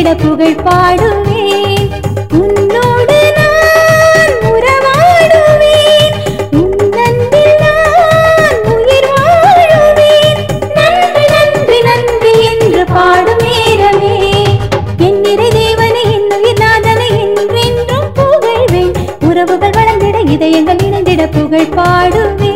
இணைந்திட புகழ் பாடுவேன் உன்னோடு நான் உறவாடுவேன் உன் அன்பில் நான் உயிர் வாழுவேன் நன்றி நன்றி நன்றி என்று பாடும் நேரமே என் நிறை தேவனை என் உயிர் நாதனை என்றென்றும் புகழ்வேன் உறவுகள் வளர்ந்திட இதயங்கள் இணைந்திட புகழ் பாடுவேன்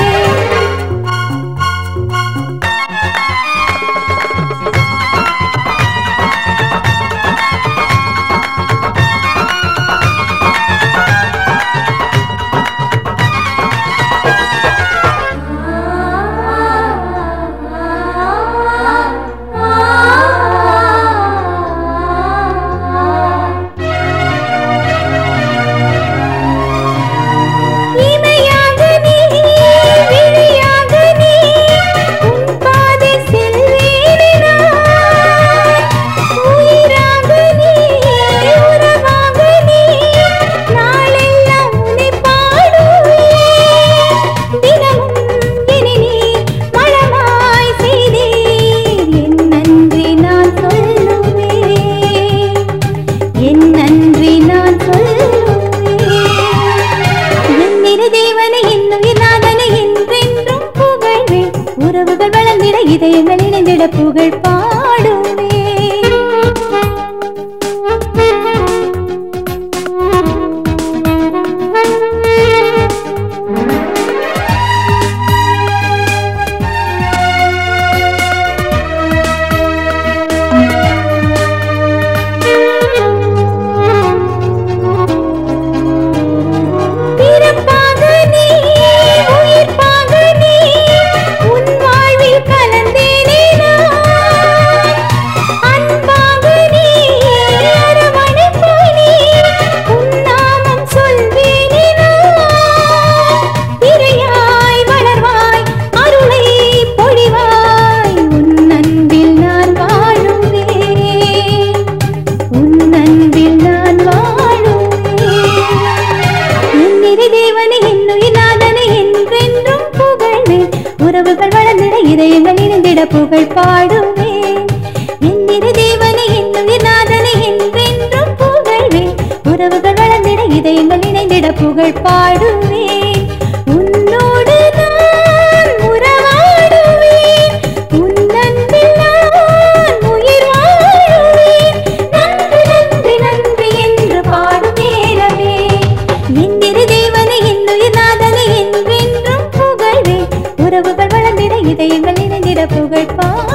இமையாக நீ விழியாக நீ உன் பாதை செல்வேனே நான் உயிராக நீ உறவாக நீ நாளெல்லாம் உன்னை பாடுவேன் தினமும் இனி நீ மழமாய் செய்தீர் என் நன்றி நான் சொல்லுவேன் என் நன்றி நான் சொல்லுவேன் என்னிரு தேவனை என்னுயிர் நாதனை என்றென்றும் புகழ்வேன் உறவுகள் வளர்ந்திட இதயங்கள் இணைந்திட புகழ் பாடுவேன் பிறப்பாக நீ உயிர்ப்பாக நீ உன் வாழ்வில் கலந்தேனே நான் அன்பாக நீ அரவணைப்பாய் நீ உன் நாமம் சொல்வேனே நான் இறையாய் வளர்வாய் அருளை பொழிவாய் உன் அன்பில் நான் வாழுவேன் உன் அன்பில் நான் வாழுவேன் என்னிரு தேவனை என்னுயிர் நாதனை என்றென்றும் புகழ்வேன் உறவுகள் வளர்ந்திட இதயங்கள் இணைந்திட புகழ் பாடுவேன் என்னிரு தேவனை என்னுயிர் நாதனை என்றென்றும் புகழ்வேன் உறவுகள் வளர்ந்திட இதயங்கள் இணைந்திட புகழ் பாடுவேன் உன்னோடு நான் உறவாடுவேன் உன் அன்பில் நான் உயிர் வாழுவேன் நன்றி நன்றி நன்றி என்று பாடும் நேரமே என்னிரு தேவனை என்னுயிர் நாதனை என்றென்றும் புகழ்வேன் உறவுகள் வளர்ந்திட இதயங்கள் இணைந்திட புகழ் பாடுவேன்